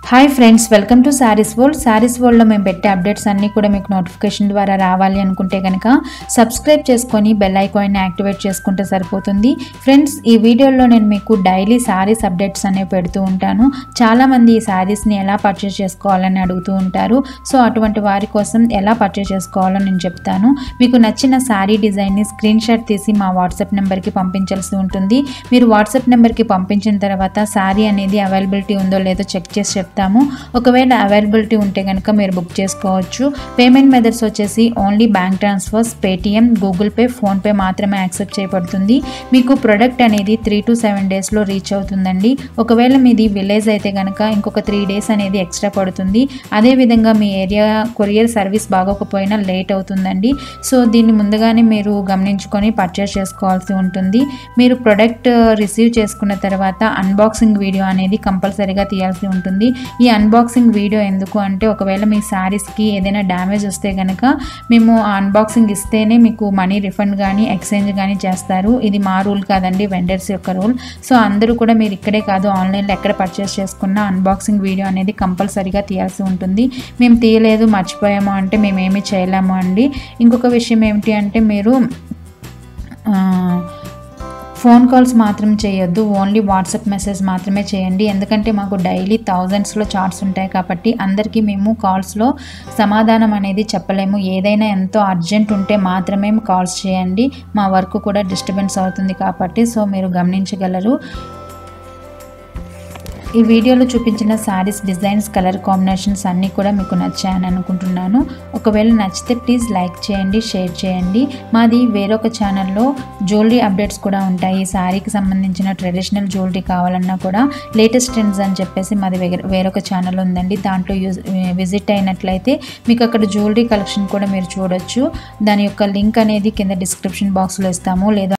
hi friends welcome to sarees world sarees వరల్డ్లో మేము పెట్టే అప్డేట్స్ అన్నీ కూడా మీకు నోటిఫికేషన్ ద్వారా రావాలి అనుకుంటే కనుక సబ్స్క్రైబ్ చేసుకొని బెల్ ఐకాన్ని యాక్టివేట్ చేసుకుంటే సరిపోతుంది ఫ్రెండ్స్ ఈ వీడియోలో నేను మీకు డైలీ శారీస్ అప్డేట్స్ అనేవి పెడుతూ ఉంటాను చాలామంది ఈ శారీస్ని ఎలా పర్చేస్ చేసుకోవాలని అడుగుతూ ఉంటారు సో అటువంటి వారి కోసం ఎలా పర్చేస్ చేసుకోవాలో నేను చెప్తాను మీకు నచ్చిన శారీ డిజైన్ని స్క్రీన్ షాట్ తీసి మా వాట్సాప్ నెంబర్కి పంపించాల్సి ఉంటుంది మీరు వాట్సాప్ నెంబర్కి పంపించిన తర్వాత శారీ అనేది అవైలబిలిటీ ఉందో లేదో చెక్ చేసి చెప్తాము ఒకవేళ అవైలబిలిటీ ఉంటే కనుక మీరు బుక్ చేసుకోవచ్చు పేమెంట్ మెథడ్స్ వచ్చేసి only bank transfers Paytm Google Pay PhonePe మాత్రమే యాక్సెప్ట్ చేయబడుతుంది మీకు ప్రొడక్ట్ అనేది త్రీ టు సెవెన్ డేస్లో రీచ్ అవుతుందండి ఒకవేళ మీది విలేజ్ అయితే కనుక ఇంకొక త్రీ డేస్ అనేది ఎక్స్ట్రా పడుతుంది అదేవిధంగా మీ ఏరియా కొరియర్ సర్వీస్ బాగోకపోయినా లేట్ అవుతుందండి సో దీన్ని ముందుగానే మీరు గమనించుకొని పర్చేస్ చేసుకోవాల్సి ఉంటుంది మీరు ప్రొడక్ట్ రిసీవ్ చేసుకున్న తర్వాత అన్బాక్సింగ్ వీడియో అనేది కంపల్సరీగా తీయాల్సి ఉంటుంది ఈ అన్బాక్సింగ్ వీడియో ఎందుకు అంటే ఒకవేళ మీ శారీస్కి ఏదైనా డ్యామేజ్ వస్తే కనుక మేము ఆ అన్బాక్సింగ్ ఇస్తేనే మీకు మనీ రిఫండ్ కానీ ఎక్స్చేంజ్ కానీ చేస్తారు ఇది మా రూల్ కాదండి వెండర్స్ యొక్క రూల్ సో అందరూ కూడా మీరు ఇక్కడే కాదు ఆన్లైన్లో ఎక్కడ పర్చేస్ చేసుకున్న అన్బాక్సింగ్ వీడియో అనేది కంపల్సరీగా తీయాల్సి ఉంటుంది మేము తీయలేదు మర్చిపోయాము అంటే మేము ఏమీ చేయలేము అండి ఇంకొక విషయం ఏమిటి అంటే మీరు ఆ, ఫోన్ కాల్స్ మాత్రం చేయొద్దు ఓన్లీ వాట్సాప్ మెసేజ్ మాత్రమే చేయండి ఎందుకంటే మాకు డైలీ థౌజండ్స్లో చార్ట్స్ ఉంటాయి కాబట్టి అందరికీ మేము కాల్స్లో సమాధానం అనేది చెప్పలేము ఏదైనా ఎంతో అర్జెంట్ ఉంటే మాత్రమే కాల్స్ చేయండి మా వర్క్ కూడా డిస్టర్బెన్స్ అవుతుంది కాబట్టి సో మీరు గమనించగలరు ఈ వీడియోలో చూపించిన శారీస్ డిజైన్స్ కలర్ కాంబినేషన్స్ అన్నీ కూడా మీకు నచ్చాయని అనుకుంటున్నాను ఒకవేళ నచ్చితే ప్లీజ్ లైక్ చేయండి షేర్ చేయండి మాది వేరొక ఛానల్లో జ్యువెలరీ అప్డేట్స్ కూడా ఉంటాయి ఈ శారీకి సంబంధించిన ట్రెడిషనల్ జ్యువెలరీ కావాలన్నా కూడా లేటెస్ట్ ట్రెండ్స్ అని చెప్పేసి మాది వేరే- వేరొక ఛానల్ ఉందండి దాంట్లో యూజ్ విజిట్ అయినట్లయితే మీకు అక్కడ జ్యువెలరీ కలెక్షన్ కూడా మీరు చూడొచ్చు దాని యొక్క లింక్ అనేది కింద డిస్క్రిప్షన్ బాక్స్లో ఇస్తాము లేదా